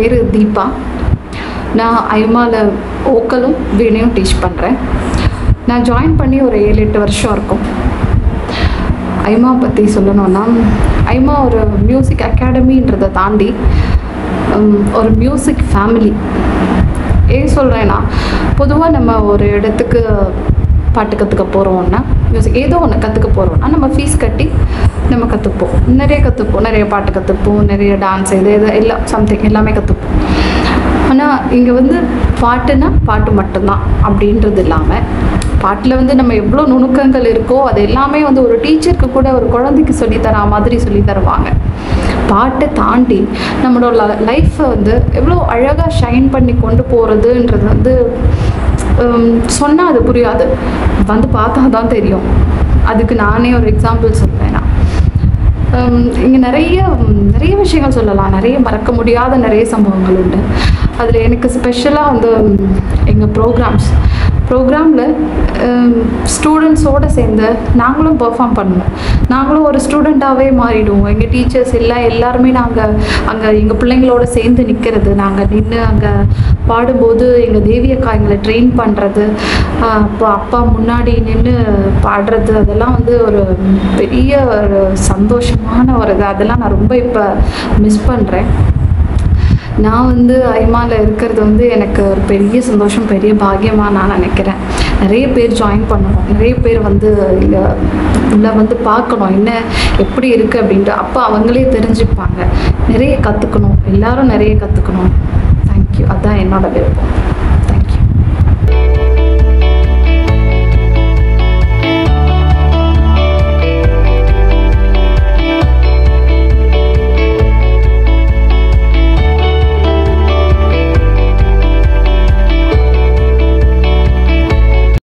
பேர் தீபா நான் ஐமாவில் ஓக்கலும் வீணையும் டீச் பண்ணுறேன் நான் ஜாயின் பண்ணி ஒரு ஏழு எட்டு வருஷம் இருக்கும் ஐமா பற்றி சொல்லணும்னா ஐமா ஒரு மியூசிக் அகாடமின்றதை தாண்டி உம், ஒரு மியூசிக் ஃபேமிலி ஏன் சொல்கிறேன்னா பொதுவாக நம்ம ஒரு இடத்துக்கு பாட்டு கற்றுக்க போகிறோம்னா மியூசிக் ஏதோ ஒன்று கற்றுக்க போகிறோம்னா நம்ம ஃபீஸ் கட்டி நம்ம கற்றுப்போம் நிறைய கற்றுப்போம் நிறைய பாட்டு கற்றுப்போம் நிறைய டான்ஸ் இது இது எல்லாம் சம்திங் எல்லாமே கற்றுப்போம் ஆனால் இங்கே வந்து பாட்டுனா பாட்டு மட்டும்தான் அப்படின்றது இல்லாமல் பாட்டில் வந்து நம்ம எவ்வளோ நுணுக்கங்கள் இருக்கோ அது எல்லாமே வந்து ஒரு டீச்சருக்கு கூட ஒரு குழந்தைக்கு சொல்லித்தரா மாதிரி சொல்லி தருவாங்க பாட்டை தாண்டி நம்மளோட லைஃப்பை வந்து எவ்வளோ அழகாக ஷைன் பண்ணி கொண்டு போகிறதுன்றது வந்து சொன்னால் அது புரியாது வந்து பார்த்தா தான் தெரியும் அதுக்கு நானே ஒரு எக்ஸாம்பிள் சொல்வேன் நான் இங்கே நிறைய நிறைய விஷயங்கள் சொல்லலாம் நிறைய மறக்க முடியாத நிறைய சம்பவங்கள் உண்டு அதில் எனக்கு ஸ்பெஷலாக வந்து எங்கள் ப்ரோக்ராம்ஸ் ப்ரோக்ராமில் ஸ்டூடெண்ட்ஸோடு சேர்ந்து நாங்களும் பெர்ஃபார்ம் பண்ணுவோம் நாங்களும் ஒரு ஸ்டூடெண்ட்டாகவே மாறிடுவோம் எங்கள் டீச்சர்ஸ் எல்லாம் எல்லாருமே நாங்கள் அங்கே எங்கள் பிள்ளைங்களோட சேர்ந்து நிற்கிறது நாங்கள் நின்று அங்கே பாடும்போது எங்கள் தேவி அக்கா எங்களை ட்ரெயின் பண்ணுறது அப்போ அப்பா முன்னாடி நின்று பாடுறது அதெல்லாம் வந்து ஒரு பெரிய ஒரு சந்தோஷமான ஒரு இது அதெல்லாம் நான் ரொம்ப இப்போ மிஸ் பண்ணுறேன் நான் வந்து ஐமாவில் இருக்கிறது வந்து எனக்கு ஒரு பெரிய சந்தோஷம் பெரிய பாக்கியமாக நான் நினைக்கிறேன் நிறைய பேர் ஜாயின் பண்ணணும் நிறைய பேர் வந்து இங்கே உள்ள வந்து பார்க்கணும் என்ன எப்படி இருக்குது அப்படின்ட்டு அப்போ அவங்களே தெரிஞ்சுப்பாங்க நிறைய கற்றுக்கணும் எல்லாரும் நிறைய கற்றுக்கணும் தேங்க்யூ அதான் என்னோட விருப்பம்